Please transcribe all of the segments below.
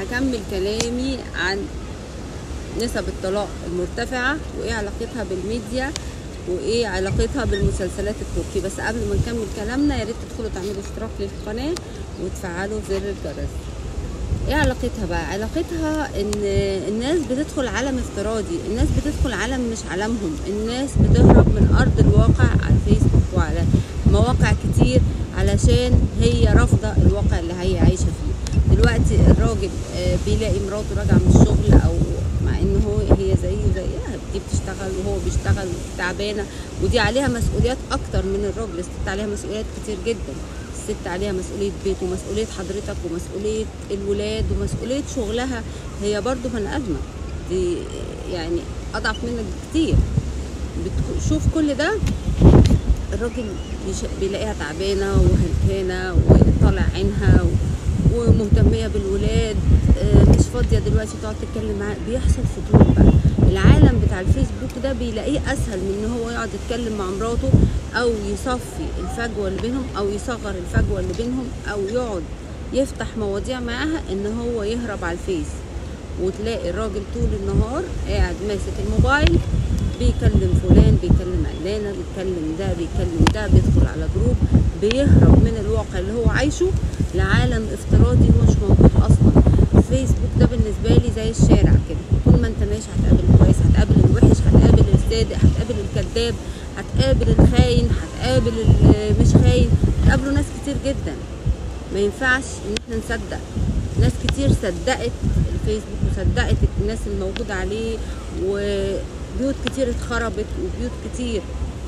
هكمل كلامي عن نسب الطلاق المرتفعة وايه علاقتها بالميديا وايه علاقتها بالمسلسلات التركي بس قبل ما نكمل كلامنا يا ريت تدخلوا تعملوا اشتراك للقناة وتفعلوا زر الجرس ايه علاقتها بقى علاقتها ان الناس بتدخل عالم افتراضي الناس بتدخل عالم مش عالمهم الناس بتهرب من ارض الواقع على الفيسبوك وعلى مواقع كتير علشان هي رافضه الواقع اللي هي عايشه فيه دلوقتي الراجل آه، بيلاقي مراته راجعه من الشغل او مع ان هو هي زيه زيها دي بتشتغل وهو بيشتغل تعبانه ودي عليها مسؤوليات اكتر من الراجل الست عليها مسؤوليات كتير جدا الست عليها مسؤولية بيت ومسؤولية حضرتك ومسؤولية الولاد ومسؤولية شغلها هي برضو بني آدمة دي يعني أضعف منك بكتير بتشوف كل ده الراجل بيش- بيلاقيها تعبانة وهلكانة وطالع عينها و- ومهتمية بالولاد آه، مش فاضية دلوقتي تقعد تتكلم معاه بيحصل فتور بقى العالم بتاع الفيسبوك ده بيلاقيه اسهل من ان هو يقعد يتكلم مع مراته او يصفي الفجوه اللي بينهم او يصغر الفجوه اللي بينهم او يقعد يفتح مواضيع معاها ان هو يهرب على الفيس وتلاقي الراجل طول النهار قاعد ماسك الموبايل بيكلم فلان بيكلم علانه بيكلم ده بيكلم ده بيدخل على جروب بيهرب من الواقع اللي هو عايشه لعالم افتراضي مش موجود اصلا الفيسبوك ده بالنسبه لي زي الشارع كده طول ما انت ماشي هتقابل الكويس هتقابل الوحش هتقابل الصادق هتقابل الكذاب هتقابل الخاين هتقابل ال- مش خاين هتقابلوا ناس كتير جدا ما ينفعش ان احنا نصدق ناس كتير صدقت الفيسبوك وصدقت الناس الموجودة عليه وبيوت كتير اتخربت وبيوت كتير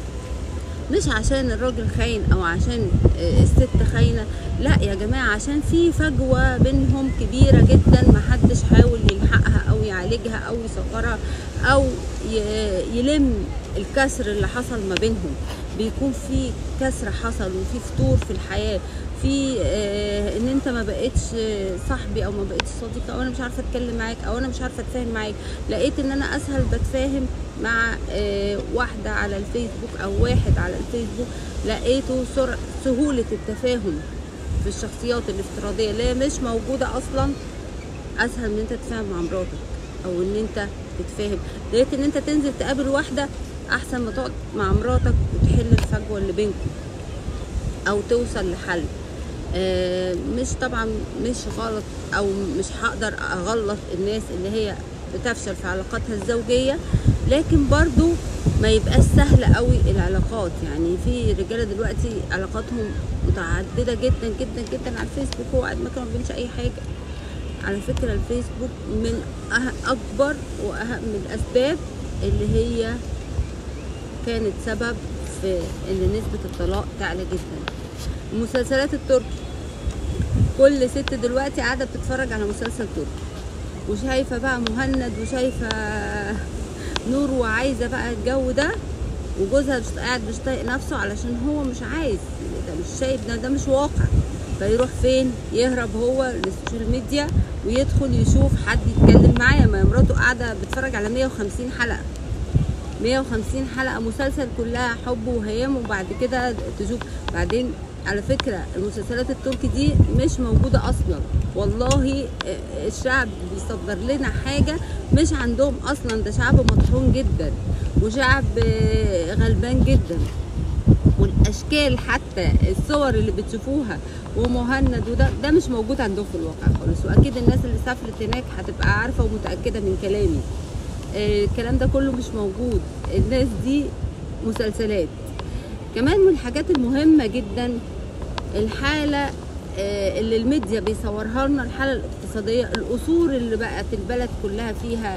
مش عشان الراجل خاين او عشان آه، الست خاينه لا يا جماعه عشان في فجوه بينهم كبيره جدا محدش حاول يلحقها او يعالجها او يصغرها او ي- يلم الكسر اللي حصل ما بينهم بيكون في كسر حصل وفي فتور في الحياه في آه، ان انت ما بقتش آه، صاحبي او ما بقتش صديقه او انا مش عارفه اتكلم معاك او انا مش عارفه اتفاهم معاك لقيت ان انا اسهل بتفاهم مع آه، واحده على الفيسبوك او واحد على الفيسبوك لقيته سر- سهوله التفاهم في الشخصيات الافتراضيه اللي هي مش موجوده اصلا اسهل من انت تتفاهم مع مراتك او ان انت تتفاهم لقيت ان انت تنزل تقابل واحده احسن ما تقعد مع مراتك وتحل الفجوه اللي بينكم او توصل لحل آه، مش طبعا مش غلط او مش هقدر اغلط الناس اللي هي بتفشل في علاقاتها الزوجيه لكن برضو ما يبقاش سهل قوي العلاقات يعني في رجاله دلوقتي علاقاتهم متعدده جدا جدا جدا على الفيسبوك هو قاعد مكان ما بيعملش اي حاجه على فكره الفيسبوك من أه- اكبر واهم الاسباب اللي هي كانت سبب في ان نسبه الطلاق تعلى جدا المسلسلات التركي كل ست دلوقتي قاعده بتتفرج على مسلسل تركي وشايفه بقى مهند وشايفه نور وعايزه بقى الجو ده وجوزها مش قاعد مش طايق نفسه علشان هو مش عايز ده مش شايف ده ده مش واقع فيروح فين يهرب هو للسوشيال ميديا ويدخل يشوف حد يتكلم معاه ما مراته قاعده بتتفرج على 150 حلقه 150 حلقه مسلسل كلها حب وهيام وبعد كده تشوف بعدين على فكره المسلسلات التركي دي مش موجوده اصلا والله آه، الشعب بيصدر لنا حاجه مش عندهم اصلا ده شعب مطحون جدا وشعب آه، غلبان جدا والاشكال حتى الصور اللي بتشوفوها ومهند وده ده مش موجود عندهم في الواقع خالص واكيد الناس اللي سافرت هناك هتبقى عارفه ومتاكده من كلامي آه، الكلام ده كله مش موجود الناس دي مسلسلات كمان من الحاجات المهمة جدا الحالة آه، اللي الميديا بيصورها لنا الحالة الاقتصادية القصور اللي بقت البلد كلها فيها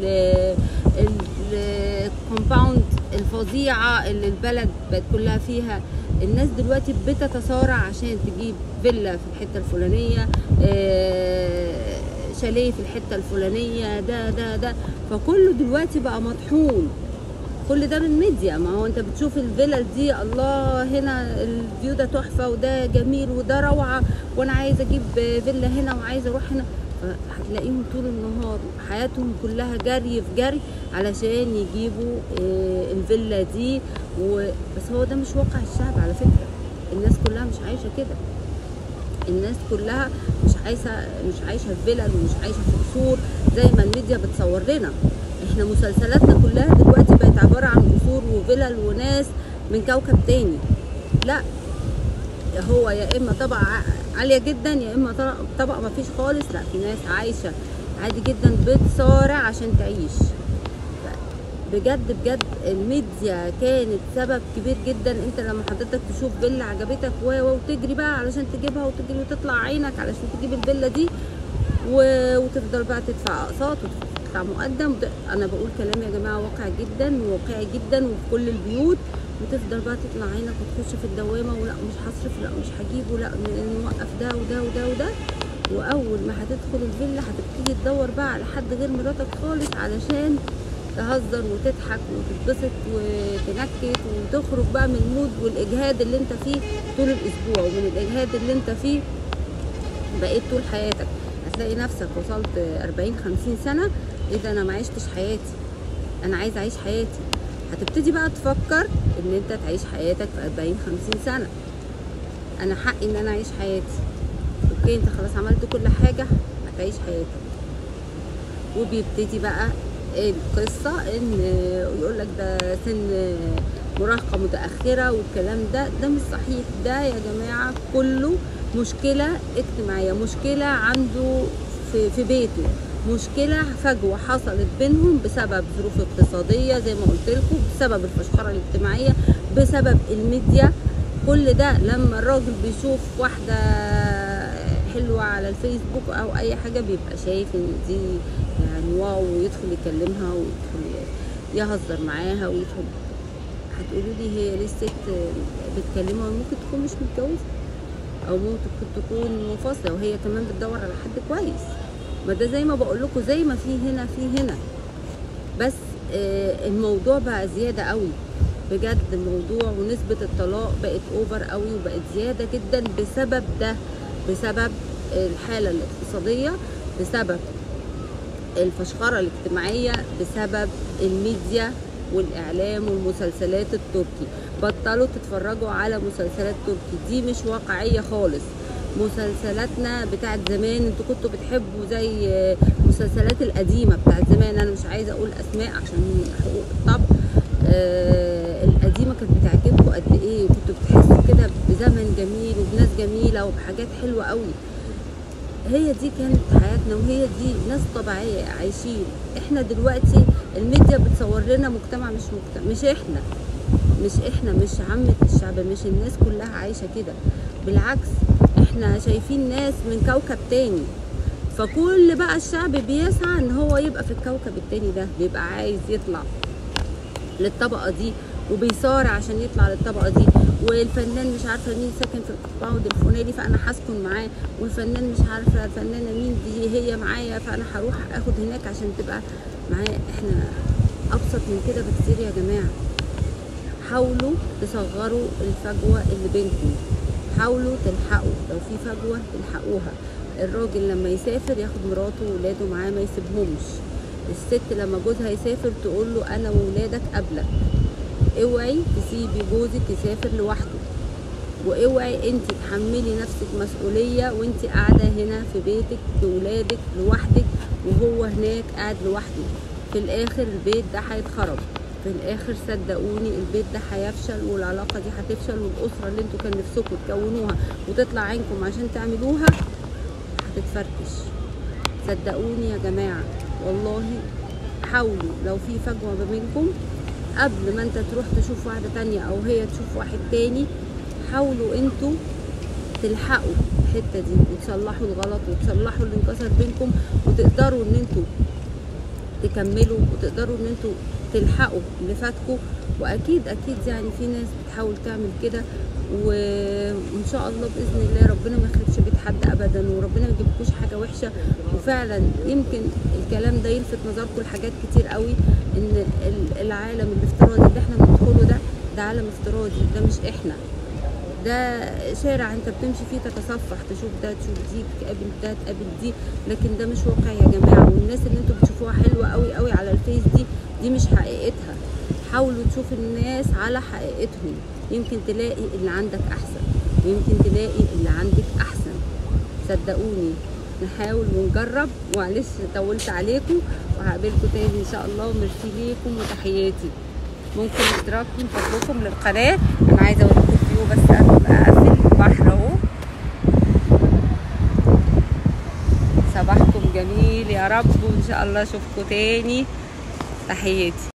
الكومباوند الفظيعة اللي البلد بقت كلها فيها الناس دلوقتي بتتصارع عشان تجيب فيلا في الحتة الفلانية آه، شاليه في الحتة الفلانية ده ده ده فكله دلوقتي بقى مطحون كل ده من الميديا ما هو انت بتشوف الفيلا دي الله هنا الفيو ده تحفه وده جميل وده روعه وانا عايزه اجيب فيلا هنا وعايزه اروح هنا هتلاقيهم طول النهار حياتهم كلها جري في جري علشان يجيبوا آه، الفيلا دي و... بس هو ده مش واقع الشعب على فكره الناس كلها مش عايشه كده الناس كلها مش عايشه مش عايشه في فيلل ومش عايشه في قصور زي ما الميديا بتصور لنا احنا مسلسلاتنا كلها دلوقتي بقت عباره عن قصور وفيلل وناس من كوكب تاني لا هو يا اما طبقه ع- عاليه جدا يا اما طبقه- طبقه ما فيش خالص لا في ناس عايشه عادي جدا بتصارع عشان تعيش بجد بجد الميديا كانت سبب كبير جدا انت لما حضرتك تشوف فيلا عجبتك و و وتجري بقى علشان تجيبها وتجري وتطلع عينك علشان تجيب الفيلا دي و... وتفضل بقى تدفع اقساط وتدفع مقدم وت... انا بقول كلام يا جماعه واقع جدا وواقعي جدا وفي كل البيوت وتفضل بقى تطلع عينك وتخش في الدوامه ولا مش هصرف لا مش هجيبه لا ن- نوقف ده وده وده وده واول ما هتدخل الفيلا هتبتدي تدور بقى على حد غير مراتك خالص علشان تهزر وتضحك وتتبسط وتنكت وتخرج بقى من المود والاجهاد اللي انت فيه طول الاسبوع ومن الاجهاد اللي انت فيه بقيت طول حياتك هتلاقي نفسك وصلت 40 50 سنه ايه ده انا ما عشتش حياتي انا عايز اعيش حياتي هتبتدي بقى تفكر ان انت تعيش حياتك في 40 50 سنه انا حقي ان انا اعيش حياتي اوكي انت خلاص عملت كل حاجه هتعيش حياتك وبيبتدي بقى القصة ان يقول لك ده سن مراهقة متأخرة والكلام ده ده مش صحيح ده يا جماعة كله مشكلة اجتماعية مشكلة عنده في, في بيته مشكلة فجوة حصلت بينهم بسبب ظروف اقتصادية زي ما قلت لكم بسبب الفشخرة الاجتماعية بسبب الميديا كل ده لما الراجل بيشوف واحدة حلوة على الفيسبوك أو أي حاجة بيبقى شايف إن دي يعني واو ويدخل يكلمها ويدخل يهزر معاها ويدخل هتقولوا لي هي ليه الست بتكلمها ممكن تكون مش متجوزة أو ممكن تكون منفصلة وهي كمان بتدور على حد كويس ما ده زي ما بقول لكم زي ما في هنا في هنا بس آه، الموضوع بقى زيادة قوي بجد الموضوع ونسبة الطلاق بقت اوفر قوي وبقت زيادة جدا بسبب ده بسبب الحالة الاقتصادية بسبب الفشخرة الاجتماعية بسبب الميديا والإعلام والمسلسلات التركي بطلوا تتفرجوا على مسلسلات تركي دي مش واقعية خالص مسلسلاتنا بتاعت زمان انتوا كنتوا بتحبوا زي المسلسلات القديمة بتاعت زمان انا مش عايزة اقول اسماء عشان حقوق الطبع آه القديمة كانت بتعجبكم قد ايه كنتوا بتحسوا كده بزمن جميل وبناس جميلة وبحاجات حلوة قوي هي دي كانت حياتنا وهي دي ناس طبيعية عايشين احنا دلوقتي الميديا بتصور لنا مجتمع مش مجتمع مش احنا مش احنا مش عامة الشعب مش الناس كلها عايشة كده بالعكس احنا شايفين ناس من كوكب تاني فكل بقى الشعب بيسعى ان هو يبقى في الكوكب التاني ده بيبقى عايز يطلع للطبقة دي وبيصارع عشان يطلع للطبقة دي والفنان مش عارفة مين ساكن في الكومباوند الفلاني فأنا هسكن معاه والفنان مش عارفة الفنانة مين دي هي معايا فأنا هروح آخد هناك عشان تبقى معايا احنا أبسط من كده بكتير يا جماعة حاولوا تصغروا الفجوة اللي بينكم حاولوا تلحقوا لو في فجوة تلحقوها الراجل لما يسافر ياخد مراته وولاده معاه ما يسيبهمش الست لما جوزها يسافر تقول له انا وولادك قبلك اوعي تسيبي جوزك يسافر لوحده واوعي انت تحملي نفسك مسؤوليه وانت قاعده هنا في بيتك بولادك لوحدك وهو هناك قاعد لوحده في الاخر البيت ده هيتخرب في الاخر صدقوني البيت ده هيفشل والعلاقه دي هتفشل والاسره اللي انتوا كان نفسكم تكونوها وتطلع عينكم عشان تعملوها هتتفركش صدقوني يا جماعه والله حاولوا لو في فجوه ما بينكم قبل ما انت تروح تشوف واحده تانية او هي تشوف واحد تاني حاولوا انتوا تلحقوا الحته دي وتصلحوا الغلط وتصلحوا اللي انكسر بينكم وتقدروا ان انتوا تكملوا وتقدروا ان انتوا تلحقوا اللي فاتكم واكيد اكيد يعني في ناس بتحاول تعمل كده وان شاء الله باذن الله ربنا ما يخربش بيت حد ابدا وربنا ما يجيبكوش حاجه وحشه وفعلا يمكن الكلام ده يلفت نظركم لحاجات كتير قوي ان العالم الافتراضي اللي احنا بندخله ده ده عالم افتراضي ده مش احنا ده شارع انت بتمشي فيه تتصفح تشوف ده تشوف دي تقابل ده تقابل دي لكن ده مش واقع يا جماعه والناس اللي انتوا بتشوفوها حلوه قوي قوي على الفيس دي دي مش حقيقتها حاولوا تشوفوا الناس على حقيقتهم يمكن تلاقي اللي عندك احسن ويمكن تلاقي اللي عندك احسن صدقوني نحاول ونجرب ومعلش طولت عليكم وهقابلكم تاني ان شاء الله وميرسي ليكم وتحياتي ممكن اشتراك من فضلكم للقناه انا عايزه اوريكم فيو بس قبل ما اقفل البحر اهو صباحكم جميل يا رب وان شاء الله اشوفكم تاني تحياتي